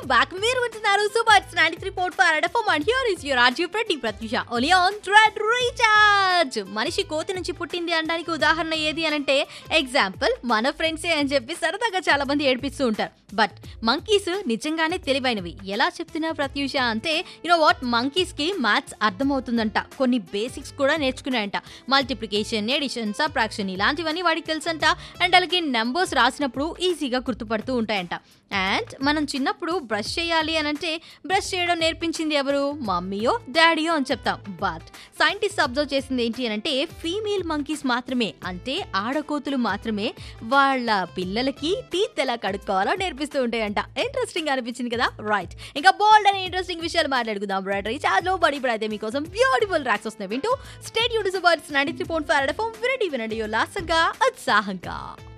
back మీరు వింటున్నారు super ninety three point five FM and here is your RJ Prathi Prathyusha only on tread recharge మనిషి కోతి నుంచి పుట్టింది అనడానికి ఉదాహరణ ఏది అనంటే ఎగ్జాంపుల్ మన ఫ్రెండ్సే అని చెప్పి సరదాగా చాలా మంది ఏడిపిస్తూ ఉంటారు బట్ మంకీస్ నిజంగానే తెలివైనవి ఎలా చెప్తున్నా ప్రత్యూష అంటే యూనో వాట్ మంకీస్ కి మ్యాథ్స్ అర్థమవుతుందంట కొన్ని బేసిక్స్ కూడా నేర్చుకున్నాయంట మల్టిప్లికేషన్ ఎడిషన్ సబ్ట్రాక్షన్ ఇలాంటివన్నీ వాడికి తెలుసంట అండ్ అలాగే నెంబర్స్ రాసినప్పుడు ఈజీగా గుర్తుపడుతూ ఉంటాయంట అండ్ మనం చిన్నప్పుడు బ్రష్ చేయాలి అని అంటే బ్రష్ చేయడం నేర్పించింది ఎవరు మమ్మీయో డాడీయో అని చెప్తాం బట్ సైంటిస్ట్ అబ్జర్వ్ చేసింది ఏంటి అని అంటే ఫీమేల్ మంకీస్ మాత్రమే అంటే ఆడకోతులు మాత్రమే వాళ్ళ పిల్లలకి టీత్ ఎలా కడుక్కోవాలో నేర్పిస్తూ ఉంటాయంట ఇంట్రెస్టింగ్ అనిపించింది కదా రైట్ ఇంకా బోల్డ్ అనే ఇంట్రెస్టింగ్ విషయాలు మాట్లాడుకుందాం రైట్ రీఛార్జ్ లో బడి ఇప్పుడైతే మీకోసం బ్యూటిఫుల్ ట్రాక్స్ వస్తున్నాయి వింటూ state universe ninety three point five వినండి వినండి ఉల్లాసంగా ఉత్సాహంగా